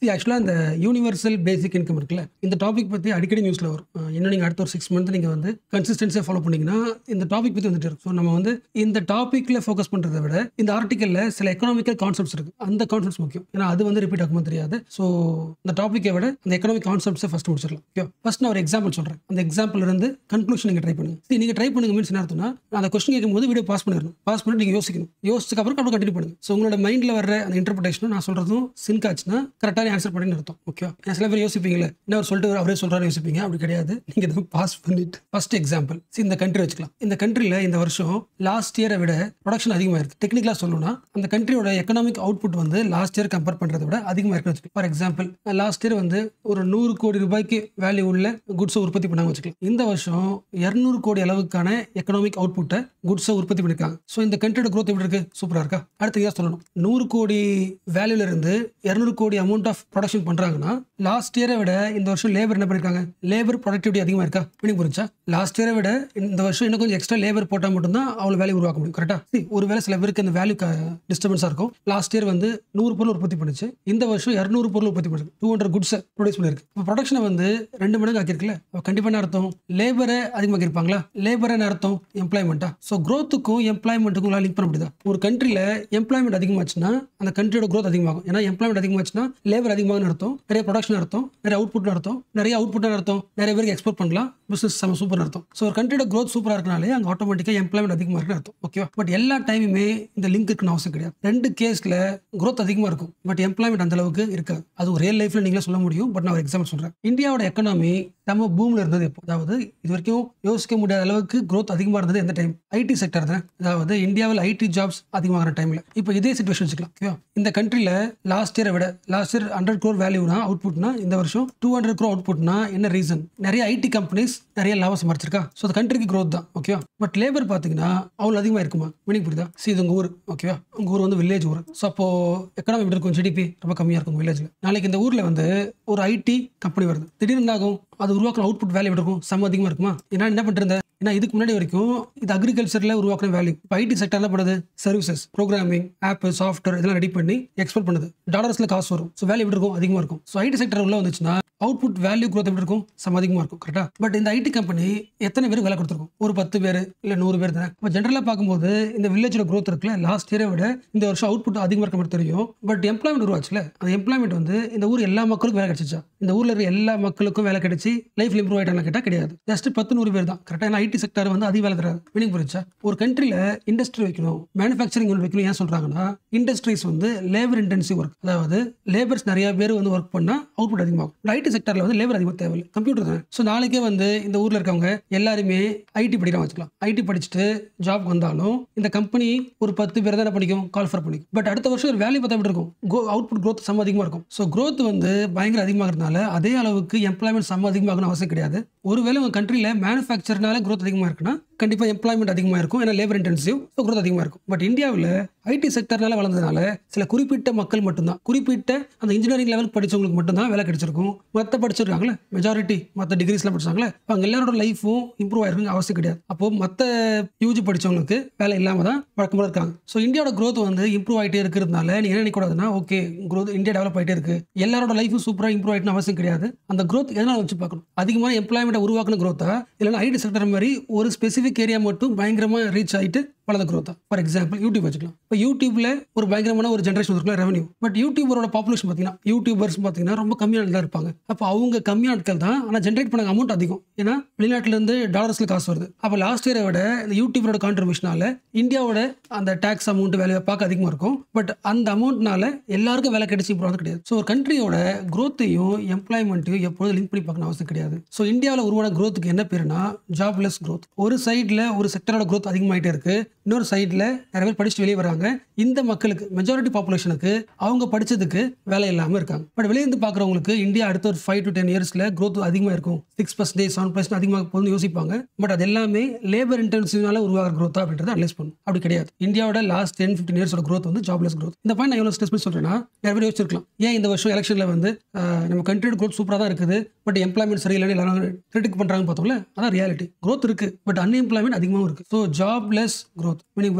ஆக்சுவலாக இந்த universal basic income இருக்குல்ல இந்த டாபிக் பற்றி அடிக்கடி நியூஸில் வரும் அஹ் இன்னும் நீங்கள் அடுத்த ஒரு சிக்ஸ் மந்த் நீங்கள் வந்து கன்சிஸ்டன்சியாக ஃபாலோ பண்ணீங்கன்னா இந்த டாபிக் பற்றி வந்துட்டு இருக்கும் ஸோ நம்ம வந்து இந்த டாப்பிக்கில் ஃபோக்கஸ் பண்ணுறதை விட இந்த ஆர்டிக்கலில் சில எக்கனாமிக்கல் கான்செப்ட்ஸ் இருக்குது அந்த கான்செப்ட்ஸ் முக்கியம் ஏன்னா அது வந்து ரிப்பீட் ஆகுமா தெரியாது ஸோ இந்த டாப்பிக்கை விட அந்த எக்கனாமிக் கான்செப்ட்ஸை ஃபஸ்ட் முடிச்சிடலாம் ஓகே ஃபஸ்ட் நான் ஒரு எக்ஸாம்பிள் சொல்கிறேன் அந்த எக்ஸாம்பிள் இருந்து கன்க்ளூஷன் நீங்கள் ட்ரை பண்ணுங்க சரி நீங்கள் ட்ரை பண்ணுங்க மீன்ஸ் என்ன அர்த்தம்னா நான் அந்த கொஸ்டின் கேட்கும்போது வீடியோ பாஸ் பண்ணிடணும் பாஸ் பண்ணி நீங்கள் யோசிக்கணும் யோசிச்சதுக்கு அப்புறம் அப்படியே கண்டினியூ பண்ணுங்க ஸோ உங்களோட மைண்டில் வர அந்த இன்டர்பிரேஷனும் நான் சொல்கிறதும் சிங்க் ஆச்சுன்னா கரெக்டான ஆன்சர் பண்ணி அர்த்தம் ஓகே சில பேர் யோசிப்பீங்களே என்ன அவர் சொல்லிட்டு அவரே சொல்கிறாரு யோசிப்பீங்க அப்படி கிடையாது நீங்கள் இதை பாஸ் பண்ணிட்டு ஃபர்ஸ்ட் எக்ஸாம்பிள் இந்த கண்ட்ரி வச்சுக்கலாம் இந்த கண்ட்ரியில் இந்த வருஷம் லாஸ்ட் இயரை விட ப்ரொடக்ஷன் அதிகமாக இருக்கு டெக்னிக்கலாக சொல்லணும்னா அந்த கண்ட்ரியோட எக்கனாமிக் அவுட்புட் வந்து லாஸ்ட் இயர் கம்பேர் பண்ணுறதை விட அதிகமாக இருக்குன்னு வச்சுக்கலாம் ஃபார் எக்ஸாம்பிள் லாஸ்ட் இயர் வந்து ஒரு நூறு கோடி ரூபாய்க்கு வேல்யூ உள்ள குட்ஸை உற்பத்தி பண்ணாங்க வச்சுக்கலாம் இந்த வருஷம் இரநூறு கோடி அளவுக்கான எக்கனாமிக் அவுட்புட்டை குட்ஸை உற்பத்தி பண்ணிருக்காங்க ஸோ இந்த கண்ட்ரியோட growth எப்படி இருக்கு சூப்பராக இருக்கா அடுத்து இதாக சொல்லணும் நூறு கோடி வேல்யூல இருந்து இரநூறு கோடி அமௌண்ட் ஆஃப் ப்ரொடக்ஷன் பண்றாங்கன்னா லாஸ்ட் இயரை விட இந்த வருஷம் லேபர் என்ன பண்ணிருக்காங்க லேபர் ப்ரொடக்டிவிட்டி அதிகமாக இருக்கா மீனிங் புரிஞ்சா லாஸ்ட் இயரை விட இந்த வருஷம் இன்னும் கொஞ்சம் எக்ஸ்ட்ரா லேபர் போட்டால் மட்டும்தான் அவ்வளோ வேல்யூ உருவாக்க முடியும் கரெக்டா ஒருவேளை சில பேருக்கு அந்த வேல்யூ டிஸ்டர்பன்ஸாக இருக்கும் லாஸ்ட் இயர் வந்து நூறு பொருள் உற்பத்தி பண்ணுச்சு இந்த வருஷம் இரநூறு பொருள் உற்பத்தி பண்ணுது டூ ஹண்ட்ரட் குட்ஸை ப்ரொடியூஸ் பண்ணிருக்கு இப்போ ப்ரொடக்ஷனை வந்து ரெண்டு மடங்கு ஆக்கியிருக்குல்ல அப்போ கண்டிப்பாக என்ன அர்த்தம் லேபரை அதிகமாக இருப்பாங்களா லேபரை என்ன அர்த்தம் எம்ப்ளாய்மெண்ட்டா ஸோ க்ரோத்துக்கும் எம்ப்ளாய்மெண்ட்டுக்கும் லிங்க் பண்ண முடியுதா ஒரு கண்ட்ரியில் எம்ப்ளாய்மெண்ட் அதிகமாச்சுன்னா அந்த கண்ட்ரியோட growth அதிகமாகும் ஏன்னா எம்ப்ளாய்மெண்ட் அதிகமாச்சுன்னா லேபர் அதிகமாகும்னு அர்த்தம் நிறைய ப்ரொடக்ஷன் அர்த்தம் நிறைய அவுட்புட் அர்த்தம் நிறைய அவுட்புட் அர்த்தம் நிறைய பேருக்கு எக்ஸ்போர்ட் பண்ணலாம் பிசினஸ் செம சூப்பர் அர்த்தம் ஸோ ஒரு கண்ட்ரியோட growth சூப்பராக இருக்கனாலே அங்கே ஆட்டோமேட்டிக்காக எம்ப்ளாய்மெண்ட் அதிகமாக இருக்குன்னு அர்த்தம் ஓகேவா பட் எல்லா டைமுமே இந்த லிங்க் இருக்குன்னு அவசியம் கிடையாது ரெண்டு கேஸில் growth அதிகமாக இருக்கும் பட் எம்ப்ளாய்மெண்ட் அந்த அளவுக்கு இருக்காது அது ஒரு ரியல் லைஃப்ல நீங்களே சொல்ல முடியும் பட் நான் ஒரு எக்ஸாம்பிள் சொல்கிறேன் இந்தியாவோட எக்கனாமி நம்ம பூமியில் இருந்தது எப்போ அதாவது இது வரைக்கும் யோசிக்க முடியாத அளவுக்கு growth அதிகமாக இருந்தது எந்த டைம் ஐடி செக்டர் தான் அதாவது இந்தியாவில் ஐடி ஜாப்ஸ் அதிகமாகிற டைமில் இப்போ இதே சுச்சுவேஷன் வச்சுக்கலாம் ஓகேவா இந்த கண்ட்ரியில் லாஸ்ட் இயரை விட லாஸ்ட் இயர் ஹண்ட்ரட் க்ரோர் வேல்யூனா அவுட்புட்னா இந்த வருஷம் டூ ஹண்ட்ரட் க்ரோ அவுட்புட்னா என்ன ரீசன் நிறைய ஐடி கம்பெனிஸ் நிறைய லாபம் சம்பாரிச்சிருக்கா ஸோ அந்த கண்ட்ரிக்கு growth தான் ஓகேவா பட் லேபர் பார்த்தீங்கன்னா அவ்வளோ அதிகமாக இருக்குமா மீனிங் புரியுதா சி இது உங்கள் ஊர் ஓகேவா உங்கள் ஊர் வந்து வில்லேஜ் ஊர் ஸோ அப்போ எக்கனாமி எப்படி இருக்கும் ஜிடிபி ரொம்ப கம்மியாக இருக்கும் வில்லேஜில் நாளைக்கு இந்த ஊரில் வந்து ஒரு ஐடி கம்பெனி வருது திடீர்னு என்ன ஆகும் அது உருவாக்குற அவுட்புட் வேல்யூ எப்படி இருக்கும் செம்ம அதிகமாக இருக்குமா ஏன்னா என்ன பண்ணிட்டு ஏன்னா இதுக்கு முன்னாடி வரைக்கும் இது அக்ரிகல்ச்சரில் உருவாக்குன வேல்யூ இப்போ ஐடி செக்டர் என்ன பண்ணுது சர்வீசஸ் ப்ரோக்ராமிங் ஆப் சாஃப்ட்வேர் இதெல்லாம் ரெடி பண்ணி எக்ஸ்போர்ட் பண்ணுது டாலர்ஸில் காசு வரும் ஸோ வேல்யூ எப்படி இருக்கும் அதிகமாக இருக்கும் ஸோ ஐடி செக்டர் உள்ள வந்துச்சுன்னா அவுட்புட் வேல்யூ growth எப்படி இருக்கும் சம அதிகமாக இருக்கும் கரெக்டாக பட் இந்த ஐடி கம்பெனி எத்தனை பேருக்கு வேலை கொடுத்துருக்கும் ஒரு பத்து பேர் இல்லை நூறு பேர் தானே இப்போ ஜென்ரலாக பார்க்கும்போது இந்த வில்லேஜோட growth இருக்குல்ல லாஸ்ட் இயரை விட இந்த வருஷம் அவுட்புட் அதிகமாக இருக்க மாதிரி தெரியும் பட் எம்ப்ளாய்மெண்ட் உருவாச்சுல அந்த எம்ப்ளாய்மெண்ட் வந்து இந்த ஊர் எல்லா மக்களுக்கும் வேலை கிடைச்சிச்சா இந்த ஊரில் இருக்க எல்லா மக்களுக்கும் வேலை கிடைச்சி லைஃப்ல இம்ப்ரூவ் ஆகிட்டாங்க கேட்டால் கிடையாது ஜஸ்ட் பத்து நூறு பேர் தான் கரெக்டாக ஏன்னா ஐடி செக்டர் வந்து அதிக வேலை தராது மீனிங் புரிச்சா ஒரு கண்ட்ரியில் இண்டஸ்ட்ரி வைக்கணும் மேனுஃபேக்சரிங் வைக்கணும் ஏன் சொல்கிறாங்கன்னா இண்டஸ்ட்ரீஸ் வந்து லேபர் இன்டென்சிவ் ஒர்க் அதாவது லேபர்ஸ் நிறைய பேர் வந்து ஒர்க் பண்ணால் அவுட்புட் அதிகமாகும் ஐடி செக்டரில் வந்து லேபர் அதிகமாக தேவையில்லை கம்ப்யூட்டர் தானே ஸோ நாளைக்கே வந்து இந்த ஊரில் இருக்கவங்க எல்லாருமே ஐடி படிக்கலாம் வச்சுக்கலாம் ஐடி படிச்சுட்டு ஜாப் வந்தாலும் இந்த கம்பெனி ஒரு பத்து பேர் தான் என்ன பண்ணிக்கும் கால் ஃபர் பண்ணிக்கும் பட் அடுத்த வருஷம் ஒரு வேல்யூ பார்த்தா எப்படி இருக்கும் கோ அவுட்புட் growth செம்ம அதிகமாக இருக்கும் ஸோ growth வந்து பயங்கர அதிகமாகிறதுனால அதே அளவுக்கு எம்ப்ளாய்மெண்ட் செம்ம அதிகமாகணும் அவசியம் கிடையாது ஒருவேளை உங்கள் கண்ட்ரியில் மேனுஃபேக்சர்னால growth அதிகமாக இருக்குன்னா கண்டிப்பாக எம்ப்ளாய்மெண்ட் அதிகமாக இருக்கும் ஏன்னா லேபர் இன்டென்சிவ் ஸோ growth அதிகமாக இருக்கும் பட் இந்தியாவில் ஐடி செக்டர்னால வளர்ந்ததுனால சில குறிப்பிட்ட மக்கள் மட்டும்தான் குறிப்பிட்ட அந்த இன்ஜினியரிங் லெவலுக்கு படிச்சவங்களுக்கு மட்டும்தான் வேலை கிடைச்சிருக்கும் மற்ற படிச்சிருக்காங்களே மெஜாரிட்டி மற்ற டிகிரிஸ்லாம் படிச்சாங்களே அவங்க எல்லாரோட லைஃபும் இம்ப்ரூவ் ஆயிருக்குங்க அவசியம் கிடையாது அப்போ மற்ற யூஜி படிச்சவங்களுக்கு வேலை இல்லாமல் தான் வழக்கமாக இருக்காங்க ஸோ இந்தியாவோட growth வந்து இம்ப்ரூவ் ஆகிட்டே இருக்கிறதுனால நீங்கள் என்ன நினைக்கூடாதுன்னா ஓகே growth இந்தியா டெவலப் ஆகிட்டே இருக்கு எல்லாரோட லைஃபும் சூப்பராக இம்ப்ரூவ் ஆகிட்டுன்னு அவசியம் கிடையாது அந்த growth எதனால வச்சு பார்க்கணும் அதிகமான எம்ப்ளாய்மெண்ட்டை உருவாக்குன growth-ஆ இல்லைன்னா ஐடி செக்டர் மாதிரி ஒரு ஸ்பெசிஃபிக் ஏரியா மட்டும் பயங்கரமாக ரீச் ஆகிட்டு வளர்ந்த growth ஃபார் எக்ஸாம்பிள் யூடியூப் வச்சுக்கலாம் இப்போ யூடியூப்ல ஒரு பயங்கரமான ஒரு ஜென்ரேஷன் இருக்குல்ல ரெவன்யூ பட் யூடியூபரோட பாப்புலேஷன் பார்த்தீங்கன்னா யூடியூபர்ஸ் பார்த்தீங்கன்னா ரொம்ப கம்மியான தான் இருப்பாங்க அப்போ அவங்க கம்மியான ஆட்கள் தான் ஆனால் ஜென்ரேட் பண்ண அமௌண்ட் அதிகம் ஏன்னா வெளிநாட்டுல இருந்து டாலர்ஸ்ல காசு வருது அப்போ லாஸ்ட் இயரை விட இந்த யூடியூபரோட கான்ட்ரிபியூஷனால இந்தியாவோட அந்த டேக்ஸ் அமௌண்ட் வேலையை பார்க்க அதிகமாக இருக்கும் பட் அந்த அமௌண்ட்னால எல்லாருக்கும் வேலை கிடைச்சி இப்போ கிடையாது ஸோ ஒரு கண்ட்ரியோட growth-ஐயும் எம்ப்ளாய்மெண்ட்டையும் எப்பொழுதும் லிங்க் பண்ணி பார்க்கணும் அவசியம் கிடையாது ஸோ இந்தியாவில் உருவான growth-க்கு என்ன பேருனா ஜாப்லெஸ் growth ஒரு சைடில் ஒரு செக்டரோட growth அதிகமாயிட்டே இருக்கு இன்னொரு சைடில் நிறைய பேர் படிச்சுட்டு வெளியே வராங்க இந்த மக்களுக்கு மெஜாரிட்டி பாப்புலேஷனுக்கு அவங்க படிச்சதுக்கு வேலை இல்லாமல் இருக்காங்க பட் வெளியே இருந்து பார்க்குறவங்களுக்கு இந்தியா அடுத்த ஒரு ஃபைவ் டு டென் இயர்ஸில் growth அதிகமாக இருக்கும் சிக்ஸ் பர்சன்டேஜ் செவன் பர்சன்ட் அதிகமாக போகுதுன்னு யோசிப்பாங்க பட் அது எல்லாமே லேபர் இன்டென்சிவ்னால உருவாகிற growth அப்படின்றத அனலைஸ் பண்ணும் அப்படி கிடையாது இந்தியாவோட லாஸ்ட் டென் ஃபிஃப்டின் இயர்ஸோட growth வந்து ஜாப்லெஸ் growth இந்த பாயிண்ட் நான் எவ்வளோ ஸ்ட்ரெஸ் பண்ணி சொல்கிறேன்னா நிறைய பேர் யோசிச்சிருக்கலாம் ஏன் இந்த வருஷம் எலெக்ஷனில் வந்து ஆஹ், நம்ம கண்ட்ரியோட growth சூப்பராக தான் இருக்குது பட் எம்ப்ளாய்மெண்ட் சரியில்லைன்னு எல்லாரும் கிரிட்டிக் பண்ணுறாங்க பார்த்தோம்ல அதான் ரியாலிட்டி growth இருக்கு பட் அன்எம்ப்ளாய்மெண்ட் அதிகமாகவும் இருக்கு ஸோ ஜாப்லெஸ் growth மீனிங் புரிஞ்சா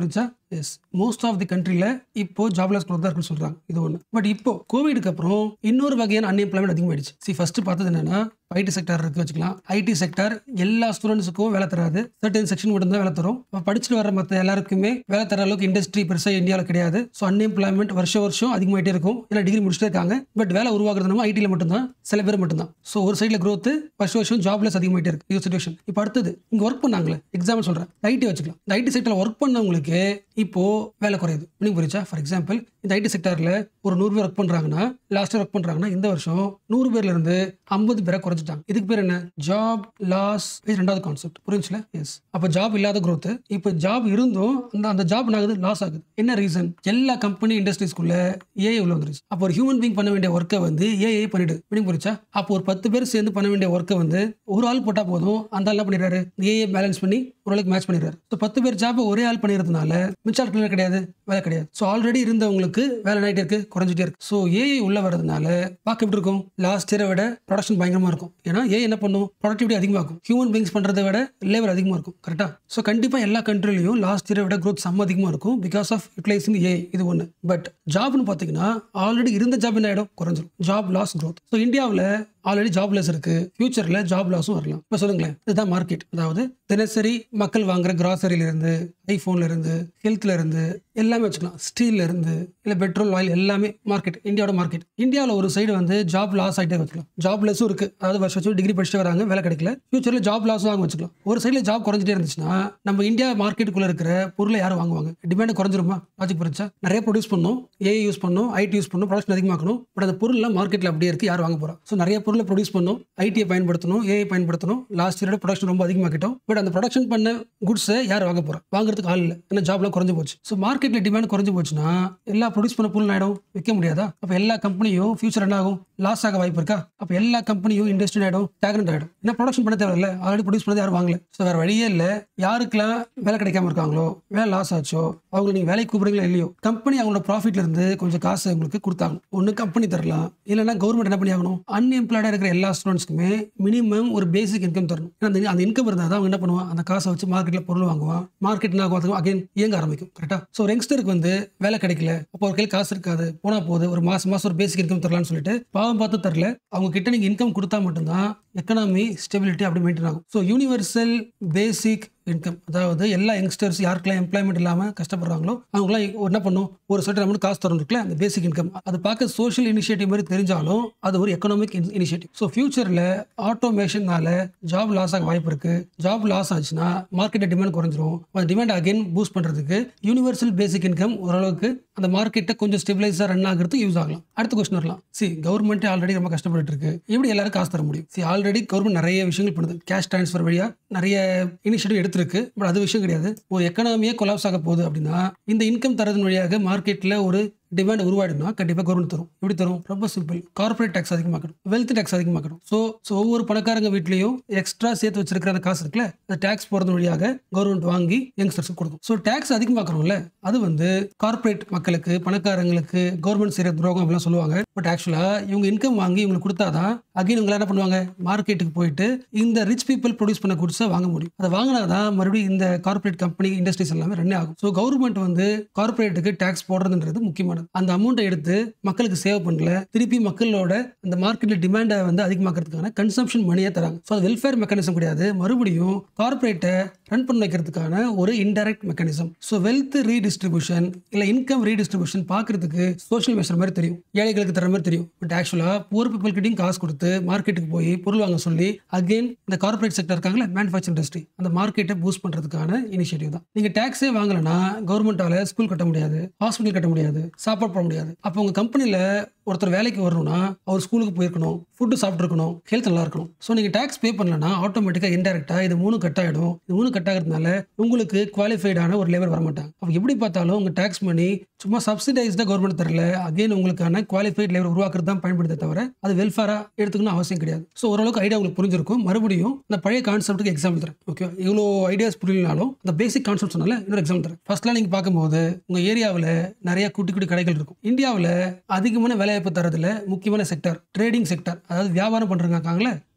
எஸ் மோஸ்ட் ஆஃப் தி கண்ட்ரியில் இப்போ ஜாப்லெஸ் growth தான் இருக்குன்னு சொல்றாங்க இது ஒன்று பட் இப்போ கோவிடுக்கு அப்புறம் இன்னொரு வகையான அன்எம்ப்ளாய்மெண்ட் அதிகமாயிடுச்சு சி ஃபர்ஸ்ட் பார்த்தது என்னன்னா ஐடி செக்டார் இருக்கு வச்சுக்கலாம் ஐடி செக்டார் எல்லா ஸ்டூடெண்ட்ஸுக்கும் வேலை தராது சர்டன் செக்ஷன் மட்டும் தான் வேலை தரும் அப்ப படிச்சுட்டு வர மற்ற எல்லாருக்குமே வேலை தர அளவுக்கு இண்டஸ்ட்ரி பெருசாக இந்தியாவில் கிடையாது ஸோ அன்எம்ப்ளாய்மெண்ட் வருஷம் வருஷம் அதிகமாயிட்டே இருக்கும் ஏன்னா டிகிரி முடிச்சுட்டே இருக்காங்க பட் வேலை உருவாக்குறது நம்ம ஐடியில் மட்டும்தான் சில பேர் மட்டும்தான் ஸோ ஒரு சைடில் growth வருஷம் வருஷம் ஜாப்லெஸ் அதிகமாயிட்டே இருக்கு இது சுச்சுவேஷன் இப்போ அடுத்தது இங்கே ஒர்க் பண்ணாங்களே எக்ஸாம்பிள் சொல்கிறேன் ஐடி வச்சுக்கலாம் இந்த ஐடி செக்டரில் ஒர்க் பண்ணவங்களுக்கு இப்போ வேலை குறையுது மீனிங் புரிச்சா ஃபார் எக்ஸாம்பிள் இந்த ஐடி செக்டாரில் ஒரு நூறு பேர் ஒர்க் பண்ணுறாங்கன்னா லாஸ்ட் ஒர்க் பண்ணுறாங்கன்னா இந்த வருஷம் நூறு பேர்ல இருந்து ஐம்பது பேரை குறைச்சிட்டாங்க இதுக்கு பேர் என்ன ஜாப் லாஸ் ரெண்டாவது கான்செப்ட் புரிஞ்சுல எஸ் அப்போ ஜாப் இல்லாத growth இப்போ ஜாப் இருந்தும் அந்த அந்த ஜாப் ஆகுது லாஸ் ஆகுது என்ன ரீசன் எல்லா கம்பெனி இண்டஸ்ட்ரீஸ்க்குள்ள ஏஐ உள்ள வந்துருச்சு அப்போ ஒரு ஹியூமன் பீங் பண்ண வேண்டிய ஒர்க்கை வந்து ஏஐ பண்ணிடுது மீனிங் புரிச்சா அப்போ ஒரு பத்து பேர் சேர்ந்து பண்ண வேண்டிய ஒர்க்கை வந்து ஒரு ஆள் போட்டால் போதும் அந்த ஆள் என்ன பண்ணிடுறாரு ஏஐ பேலன்ஸ் பண்ணி ஓரளவுக்கு மேட்ச் பண்ணிடுறாரு ஸோ பத்து பேர் ஜாப்பை ஒரே ஆள் பண்ணிடுறதுனால மிச்ச ஆட்கள் கிடையாது வேலை கிடையாது ஸோ ஆல்ரெடி இருந்தவங்களுக்கு வேலை ஆகிட்டே இருக்கு குறைஞ்சிட்டே இருக்கு ஸோ ஏஐ உள்ள வரதுனால பார்க்க எப்படி இருக்கும் லாஸ்ட் இயரை விட ப்ரொடக்ஷன் பயங்கரமா இருக்கும் ஏன்னா ஏஐ என்ன பண்ணும் ப்ரொடக்டிவிட்டி அதிகமாகும் ஹியூமன் பீங்ஸ் பண்றதை விட லேபர் அதிகமாக இருக்கும் கரெக்டா ஸோ கண்டிப்பாக எல்லா கண்ட்ரிலையும் லாஸ்ட் இயரை விட growth செம்ம அதிகமாக இருக்கும் பிகாஸ் ஆஃப் யூட்டிலைசிங் ஏஐ இது ஒன்று பட் ஜாப்னு பார்த்தீங்கன்னா ஆல்ரெடி இருந்த ஜாப் என்ன ஆகிடும் குறைஞ்சிரும் ஜாப் லாஸ் growth ஸோ இந்தியாவில் ஆல்ரெடி ஜாப்லெஸ் இருக்கு ஃபியூச்சர்ல ஜாப் லாஸும் வரலாம் இப்போ சொல்லுங்களேன் இதுதான் மார்க்கெட் அதாவது தினசரி மக்கள் வாங்குற கிராசரியில இருந்து ஐபோன்ல இருந்து ஹெல்த்ல இருந்து எல்லாமே வச்சுக்கலாம் ஸ்டீல்ல இருந்து இல்ல பெட்ரோல் ஆயில் எல்லாமே மார்க்கெட் இந்தியாவோட மார்க்கெட் இந்தியாவில் ஒரு சைடு வந்து ஜாப் லாஸ் ஆகிட்டே வச்சுக்கலாம் ஜாப் லெஸ்ஸும் இருக்கு அதாவது வருஷம் வருஷம் டிகிரி படிச்சுட்டு வராங்க வேலை கிடைக்கல ஃபியூச்சர்ல ஜாப் லாஸும் வாங்க வச்சுக்கலாம் ஒரு சைடில் ஜாப் குறைஞ்சிட்டே இருந்துச்சுன்னா நம்ம இந்தியா மார்க்கெட்டுக்குள்ள இருக்கிற பொருளை யாரும் வாங்குவாங்க டிமாண்ட் குறைஞ்சிருமா லாஜிக் புரிஞ்சா நிறைய ப்ரொடியூஸ் பண்ணணும் ஏஐ யூஸ் பண்ணணும் ஐடி யூஸ் பண்ணணும் ப்ரொடக்ஷன் அதிகமாக்கணும் பட் அந்த பொருள்லாம் மார்க்கெட்டில் அப்படியே இருக்கு யார் வாங்க போறா ஸோ நிறைய பொருளை ப்ரொடியூஸ் பண்ணணும் ஐடியை பயன்படுத்தணும் ஏஐ பயன்படுத்தணும் லாஸ்ட் இயரோட ப்ரொடக்ஷன் ரொம்ப அதிகமாக்கிட்டோம் பட் அந்த ப்ரொடக்ஷன் பண்ண குட்ஸை யார் வாங்க போறா வாங்குறதுக்கு ஆள் இல்லை ஏன்னா ஜாப்லாம் குறைஞ்சு போச்சு ஸோ மார்க்கெட்டில் டிமாண்ட் குறைஞ்சு போச்சுன்னா எல்லா ப்ரொடியூஸ் பண்ண பொருள் ஆயிடும் விற்க முடியாதா அப்போ எல்லா கம்பெனியும் ஃபியூச்சர் என்ன ஆகும் லாஸ் ஆக வாய்ப்பு இருக்கா அப்போ எல்லா கம்பெனியும் இண்டஸ்ட்ரி ஆகிடும் ஸ்டாக்னட் ஆகிடும் ஏன்னா ப்ரொடக்ஷன் பண்ண தேவையில்ல ஆல்ரெடி ப்ரொடியூஸ் பண்ணது யாரும் வாங்கல ஸோ வேறு வழியே இல்லை யாருக்கெல்லாம் வேலை கிடைக்காம இருக்காங்களோ வேலை லாஸ் ஆச்சோ அவங்க நீங்கள் வேலைக்கு கூப்பிடுறீங்களா இல்லையோ கம்பெனி அவங்களோட ப்ராஃபிட்ல இருந்து கொஞ்சம் காசு உங்களுக்கு கொடுத்தாங்க ஒன்று கம்பெனி தரலாம் இல்லைன்னா கவர்மெண்ட் என்ன பண்ணி ஆகணும் அன்எம்ப்ளாய்டாக இருக்கிற எல்லா ஸ்டூடெண்ட்ஸ்க்குமே மினிமம் ஒரு பேசிக் இன்கம் தரணும் ஏன்னா அந்த- அந்த இன்கம் இருந்தால் தான் அவங்க என்ன பண்ணுவான் அந்த காசை வச்சு மார்க்கெட்டில் பொருள் வாங்குவான் மார்க்கெட் என்ன ஆகும் அகைன் இயங்க ஆரம்பிக்கும் கரெக்டாக ஸோ ஒரு யங்ஸ்டருக்கு வந்து வேலை கிடைக்கல அப்போ ஒரு கையில் காசு இருக்காது போனால் போகுது ஒரு மாசம் மாசம் ஒரு பேசிக் இன்கம் தரலாம்னு சொல்லிட்டு பாவம் பார்த்து தரல அவங்க கிட்ட நீங்கள் இன்கம் கொடுத்தா மட்டும்தான் எக்கனாமி ஸ்டெபிலிட்டி அப்படி மெயின்டைன் ஆகும் ஸோ யூனிவர்சல் பேசிக் இன்கம் அதாவது எல்லா யங்ஸ்டர்ஸ் யாருக்கெல்லாம் எம்ப்ளாய்மெண்ட் இல்லாமல் கஷ்டப்படுறாங்களோ அவங்களாம் என்ன பண்ணும் ஒரு சர்டன் அமௌண்ட் காசு தரணும் இருக்குல்ல அந்த பேசிக் இன்கம் அது பார்க்க சோஷியல் இனிஷியேட்டிவ் மாதிரி தெரிஞ்சாலும் அது ஒரு எக்கனாமிக் இனிஷியேட்டிவ் ஸோ ஃபியூச்சரில் ஆட்டோமேஷனால ஜாப் லாஸ் ஆக வாய்ப்பு இருக்கு ஜாப் லாஸ் ஆச்சுன்னா மார்க்கெட்டை டிமாண்ட் குறைஞ்சிரும் அந்த டிமாண்ட் அகைன் பூஸ்ட் பண்ணுறதுக்கு யூனிவர்சல் பேசிக் இன்கம் ஓரளவுக்கு அந்த மார்க்கெட்டை கொஞ்சம் ஸ்டெபிலைஸாக ரன் ஆகிறதுக்கு யூஸ் ஆகலாம் அடுத்த கொஸ்டின் வரலாம் சி கவர்மெண்ட் ஆல்ரெடி ரொம்ப கஷ்டப்பட்டு இருக்கு எப்படி எல்லாரும் காசு தர முடியும் சி ஆல்ரெடி கவர்மெண்ட் நிறைய விஷயங்கள் பண்ணுது கேஷ் ட்ரான்ஸ்ஃபர் வழியா நிறைய இனிஷியேட்டிவ் எடுத்திருக்கு பட் அது விஷயம் கிடையாது ஒரு எக்கனாமியே கொலாப்ஸ் ஆக போகுது அப்படின்னா இந்த இன்கம் தரதன் வழியாக மார்க்கெட்டில் ஒரு டிமாண்ட் உருவாயிடும்னா கண்டிப்பாக கவர்மெண்ட் தரும் எப்படி தரும் ரொம்ப சிம்பிள் கார்ப்பரேட் டேக்ஸ் அதிகமாக்கணும் வெல்த் டேக்ஸ் அதிகமாக்கணும் ஸோ ஸோ ஒவ்வொரு பணக்காரங்க வீட்லையும் எக்ஸ்ட்ரா சேர்த்து வச்சிருக்கிற அந்த காசு இருக்குல்ல அந்த டேக்ஸ் போகிறது வழியாக கவர்மெண்ட் வாங்கி யங்ஸ்டர்ஸ் கொடுக்கும் ஸோ டேக்ஸ் அதிகமாக்கணும்ல அது வந்து கார்ப்பரேட் மக்களுக்கு பணக்காரங்களுக்கு கவர்மெண்ட் செய்கிற துரோகம் அப்படிலாம் சொல்லுவாங்க பட் ஆக்சுவலாக இவங்க இன்கம் வாங்கி இவங்களுக்கு கொடுத்தாதான் அகைன் இவங்க என்ன பண்ணுவாங்க மார்க்கெட்டுக்கு போயிட்டு இந்த ரிச் பீப்புள் ப்ரொடியூஸ் பண்ண குட்ஸை வாங்க முடியும் அதை வாங்கினாதான் மறுபடியும் இந்த கார்ப்பரேட் கம்பெனி இண்டஸ்ட்ரீஸ் எல்லாமே ரன் ஆகும் ஸோ கவர்மெண்ட் வந்து கார்ப்பரேட்டுக்கு டேக்ஸ் போடுறதுன்றது முக்கியமானது அந்த அமௌண்ட்டை எடுத்து மக்களுக்கு சேவ் பண்ணல திருப்பி மக்களோட அந்த மார்க்கெட்ல டிமாண்டை வந்து அதிகமாக்கிறதுக்கான கன்சம்ஷன் மணியை தராங்க ஸோ அது வெல்ஃபேர் மெக்கானிசம் கிடையாது மறுபடியும் கார்ப்பரேட்டை ரன் பண்ண வைக்கிறதுக்கான ஒரு indirect mechanism so wealth redistribution இல்லை இன்கம் ரீடிஸ்ட்ரிபியூஷன் பார்க்கறதுக்கு சோஷியல் மெஷர் மாதிரி தெரியும் ஏழைகளுக்கு தர மாதிரி தெரியும் பட் ஆக்சுவலாக புவர் பீப்புள் கிட்டையும் காசு கொடுத்து மார்க்கெட்டுக்கு போய் பொருள் வாங்க சொல்லி அகைன் இந்த கார்ப்பரேட் செக்டர் இருக்காங்களே மேனுஃபேக்சர் இண்டஸ்ட்ரி அந்த மார்க்கெட்டை பூஸ்ட் பண்ணுறதுக்கான இனிஷியேட்டிவ் தான் நீங்கள் டேக்ஸே வாங்கலைன்னா கவர்மெண்ட்டால ஸ்கூல் கட்ட முடியாது ஹாஸ்பிட்டல் கட்ட முடியாது சாப்பாடு போட முடியாது அப்போ உங்கள் கம்பெனியில் ஒருத்தர் வேலைக்கு வரணும்னா அவர் ஸ்கூலுக்கு போயிருக்கணும் ஃபுட்டு சாப்பிட்ருக்கணும் ஹெல்த் நல்லா இருக்கணும் ஸோ நீங்கள் டேக்ஸ் பே பண்ணலன்னா ஆட்டோமேட்டிக்காக இன்டெரக்டாக இது மூணு கட் ஆகிடும் இது மூணு கட் ஆகிறதுனால உங்களுக்கு குவாலிஃபைடான ஒரு லேபர் வரமாட்டாங்க அப்போ எப்படி பார்த்தாலும் உங்கள் டேக்ஸ் மணி சும்மா சப்சிடைஸ்டாக கவர்மெண்ட் தரல அகைன் உங்களுக்கான குவாலிஃபைட் லேபர் உருவாக்குறது தான் பயன்படுத்த தவிர அது வெல்ஃபேராக எடுத்துக்கணும் அவசியம் கிடையாது ஸோ ஓரளவுக்கு ஐடியா உங்களுக்கு புரிஞ்சிருக்கும் மறுபடியும் அந்த பழைய கான்செப்ட்டுக்கு எக்ஸாம்பிள் தரேன் ஓகே இவ்வளோ ஐடியாஸ் புரியலனாலும் அந்த பேசிக் கான்செப்ட் சொன்னால இன்னொரு எக்ஸாம்பிள் தரேன் ஃபர்ஸ்ட்லாம் நீங்கள் பார்க்கும்போது உங்கள் ஏரியாவில் நிறைய குட்டி குட்டி கடைகள் இருக்கும் இந்தியாவில் அதிகமான வேலைவாய்ப்பு தரதுல முக்கியமான செக்டர் ட்ரேடிங் செக்டர் அதாவது வியாபாரம் பண்ணுறவங்க இருக்காங்களே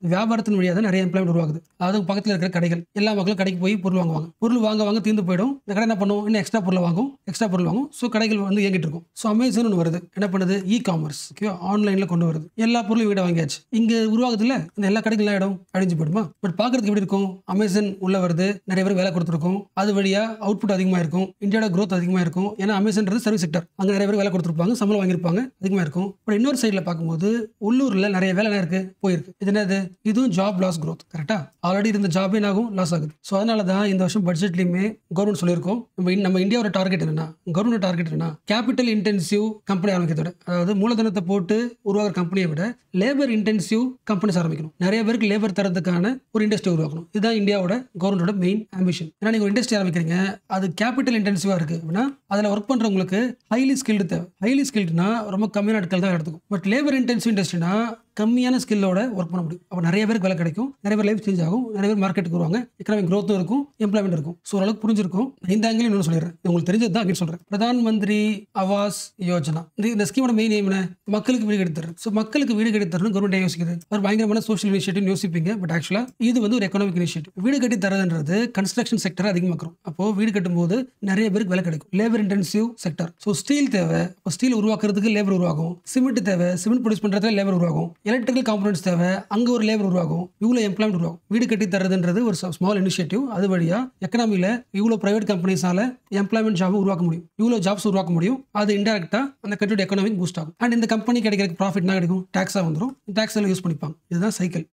வியாபாரத்தின் வழியாக தான் நிறைய எம்ப்ளாய்மெண்ட் உருவாகுது அதாவது பக்கத்தில் இருக்கிற கடைகள் எல்லா மக்களும் கடைக்கு போய் பொருள் வாங்குவாங்க பொருள் வாங்க வாங்க தீர்ந்து போயிடும் இந்த கடை என்ன பண்ணும் இன்னும் எக்ஸ்ட்ரா பொருள் வாங்கும் எக்ஸ்ட்ரா பொருள் வாங்கும் ஸோ கடைகள் வந்து இயங்கிட்டு இருக்கும் ஸோ அமேசான் ஒன்று வருது என்ன பண்ணுது இ காமர்ஸ் ஓகே ஆன்லைனில் கொண்டு வருது எல்லா பொருளும் வீட வாங்கியாச்சு இங்கே உருவாகுதுல இந்த எல்லா கடைகள் எல்லா இடம் அழிஞ்சு போயிடுமா பட் பார்க்கறதுக்கு எப்படி இருக்கும் அமேசான் உள்ள வருது நிறைய பேர் வேலை கொடுத்துருக்கும் அது வழியாக அவுட்புட் அதிகமாக இருக்கும் இந்தியாவோட growth அதிகமாக இருக்கும் ஏன்னா அமேசான்றது சர்வீஸ் செக்டர் அங்கே நிறைய பேர் வேலை கொடுத்துருப்பாங்க சம்பளம் வாங்கியிருப்பாங்க அதிகமாக இருக்கும் பட் இன்னொரு சைடில் பார்க்கும்போது உள்ளூரில் நிறைய வேலை என்ன இருக்கு போயிருக்கு இது என்னது இதுவும் ஜாப் லாஸ் growth கரெக்டா ஆல்ரெடி இருந்த ஜாப் என்ன ஆகும் லாஸ் ஆகுது ஸோ அதனால தான் இந்த வருஷம் பட்ஜெட்லையுமே கவர்மெண்ட் சொல்லியிருக்கோம் நம்ம இன்- நம்ம இந்தியாவோட டார்கெட் என்னன்னா கவர்மெண்ட் டார்கெட் என்னன்னா கேபிட்டல் இன்டென்சிவ் கம்பெனி ஆரம்பிக்கிறத விட அதாவது மூலதனத்தை போட்டு உருவாகிற கம்பெனியை விட லேபர் இன்டென்சிவ் கம்பெனிஸ் ஆரம்பிக்கணும் நிறைய பேருக்கு லேபர் தரதுக்கான ஒரு இண்டஸ்ட்ரி உருவாக்கணும் இதுதான் இந்தியாவோட கவர்மெண்டோட மெயின் ஆம்பிஷன் ஏன்னா நீங்கள் ஒரு இண்டஸ்ட்ரி ஆரம்பிக்கிறீங்க அது கேபிட்டல் இன்டென்சிவாக இருக்குது அப்படின்னா அதில் ஒர்க் பண்ணுறவங்களுக்கு ஹைலி ஸ்கில்டு தேவை ஹைலி ஸ்கில்டுனா ரொம்ப கம்மியான ஆட்கள் தான் எடுத்துக்கும் பட் லேபர் இன்டென்சிவ் இண்டஸ்ட்ரினா கம்மியான ஸ்கில்லோட ஒர்க் பண்ண முடியும் அப்போ நிறைய பேருக்கு வேலை கிடைக்கும் நிறைய பேர் லைஃப் சேஞ்ச் ஆகும் நிறைய பேர் மார்க்கெட்டுக்கு வருவாங்க எக்கனாமிக் growth-உம் இருக்கும் எம்ப்ளாய்மெண்ட் இருக்கும் ஸோ ஓரளவுக்கு புரிஞ்சிருக்கும் இந்த ஆங்கிலும் இன்னொன்று சொல்லிடுறேன் இது உங்களுக்கு தெரிஞ்சது தான் அப்படின்னு சொல்கிறேன் பிரதான் மந்திரி ஆவாஸ் யோஜனா இந்த இந்த ஸ்கீமோட மெயின் எய்ம் என்ன மக்களுக்கு வீடு கட்டி தரணும் ஸோ மக்களுக்கு வீடு கட்டி தரணும் கவர்மெண்ட் யோசிக்குது ஒரு பயங்கரமான சோஷியல் இனிஷியேட்டிவ் யோசிப்பீங்க பட் ஆக்சுவலாக இது வந்து ஒரு எக்கனாமிக் இனிஷியேட்டிவ் வீடு கட்டி தரதுன்றது கன்ஸ்ட்ரக்ஷன் செக்டர் அதிகமாக்கும் அப்போ வீடு கட்டும்போது நிறைய பேருக்கு வேலை கிடைக்கும் labour intensive sector so steel தேவை இப்போ ஸ்டீல் உருவாக்குறதுக்கு லேபர் உருவாகும் சிமெண்ட் தேவை சிமெண்ட் ப்ரொடியூஸ் பண்ணுறதுல லேபர் உருவாகும் எலக்ட்ரிக்கல் காம்பனன்ட்ஸ் தேவை அங்கே ஒரு லேபர் உருவாகும் இவ்வளோ எம்ப்ளாய்மெண்ட் உருவாகும் வீடு கட்டி தரதுன்றது ஒரு ஸ்மால் இனிஷியேட்டிவ் அது வழியாக எக்கனாமியில் இவ்வளோ ப்ரைவேட் கம்பெனிஸால எம்ப்ளாய்மெண்ட் ஜாப் உருவாக்க முடியும் இவ்வளோ ஜாப்ஸ் உருவாக்க முடியும் அது இன்டெரக்டாக அந்த கண்ட்ரியோட எக்கனாமிக் பூஸ்ட் ஆகும் அண்ட் இந்த கம்பெனி கிடைக்கிற ப்ராஃபிட் என்ன கிடைக்கும் டேக்ஸாக வந்துடும் டேக்ஸ் எல்லாம் யூஸ் பண்ணிப்பாங்க இதுதான் சைக்கிள்